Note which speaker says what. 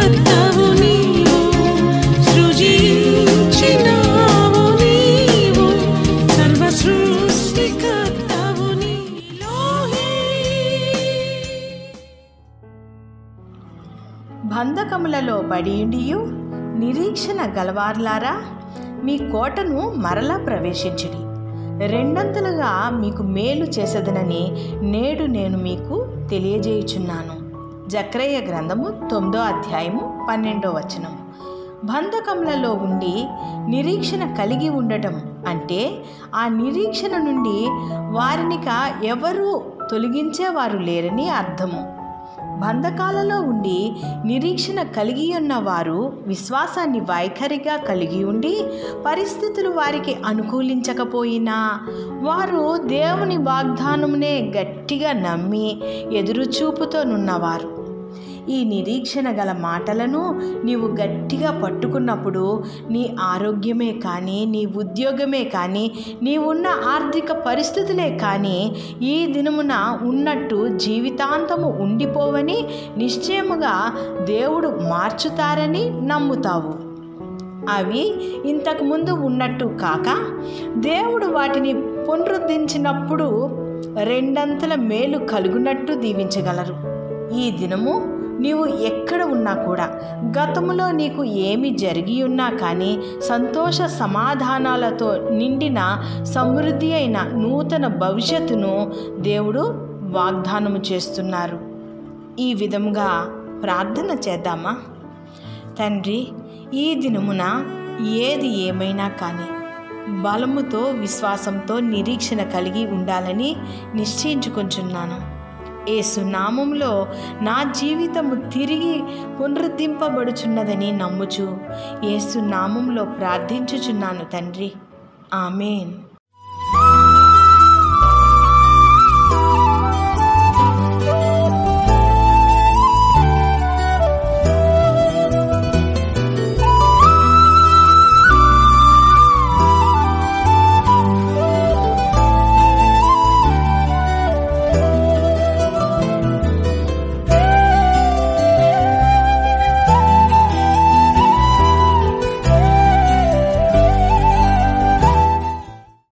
Speaker 1: సృష్టికర్తవు నీవు సృజించినావు నీవు సర్వ సృష్టికర్తవు నీలోహే
Speaker 2: బంధకములలో పడియుండియు నిరీక్షణ గలవార్లారా మీ కోటను మరలా ప్రవేశించుడి రెండంతలుగా మీకు మేలు చేసేదనని నేడు నేను మీకు తెలియజేయుచున్నాను జక్రయ్య గ్రంథము తొమ్మిదో అధ్యాయము పన్నెండో వచనం బంధకములలో ఉండి నిరీక్షణ కలిగి ఉండటం అంటే ఆ నిరీక్షణ నుండి వారినిక ఎవరూ తొలగించేవారు లేరని అర్థము బంధకాలలో ఉండి నిరీక్షణ కలిగి ఉన్న వారు విశ్వాసాన్ని వైఖరిగా కలిగి ఉండి పరిస్థితులు వారికి అనుకూలించకపోయినా వారు దేవుని వాగ్దానమునే గట్టిగా నమ్మి ఎదురుచూపుతోనున్నవారు ఈ నిరీక్షణ గల మాటలను నీవు గట్టిగా పట్టుకున్నప్పుడు నీ ఆరోగ్యమే కానీ నీ ఉద్యోగమే కానీ నీవున్న ఆర్థిక పరిస్థితులే కానీ ఈ దినమున ఉన్నట్టు జీవితాంతము ఉండిపోవని నిశ్చయముగా దేవుడు మార్చుతారని నమ్ముతావు అవి ఇంతకుముందు ఉన్నట్టు కాక దేవుడు వాటిని పునరుద్ధరించినప్పుడు రెండంతల మేలు కలుగునట్టు దీవించగలరు ఈ దినము నీవు ఎక్కడ ఉన్నా కూడా గతములో నీకు ఏమి జరిగి ఉన్నా కానీ సంతోష సమాధానాలతో నిండిన సమృద్ధి అయిన నూతన భవిష్యత్తును దేవుడు వాగ్దానము చేస్తున్నారు ఈ విధముగా ప్రార్థన చేద్దామా తండ్రి ఈ దినమున ఏది ఏమైనా కానీ బలముతో విశ్వాసంతో నిరీక్షణ కలిగి ఉండాలని నిశ్చయించుకుంటున్నాను ఏసునామంలో నా జీవితము తిరిగి పునరుద్ధరింపబడుచున్నదని నమ్ముచు ఏసునామంలో ప్రార్థించుచున్నాను తండ్రి ఆమెన్